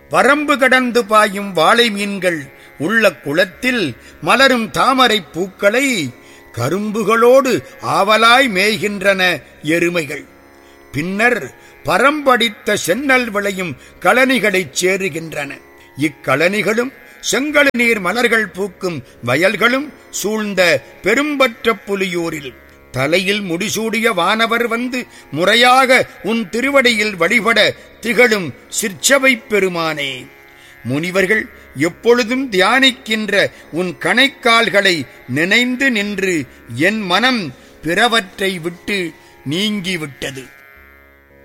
வரம்பு கடந்து பாயும் வாளை மீன்கள் உள்ள குளத்தில் மலரும் தாமரைப் பூக்களை கரும்புகளோடு ஆவலாய் மேய்கின்றன எருமைகள் பின்னர் பரம்படித்த சென்னல் விளையும் கழனிகளைச் சேருகின்றன இக்களனிகளும் செங்கழு நீர் மலர்கள் பூக்கும் வயல்களும் சூழ்ந்த பெரும்பற்ற புலியூரில் தலையில் முடிசூடிய வானவர் வந்து முறையாக உன் திருவடியில் வழிபட திகழும் சிற்சபைப் பெருமானே முனிவர்கள் எப்பொழுதும் தியானிக்கின்ற உன் கணைக்கால்களை நினைந்து நின்று என் மனம் பிறவற்றை விட்டு நீங்கிவிட்டது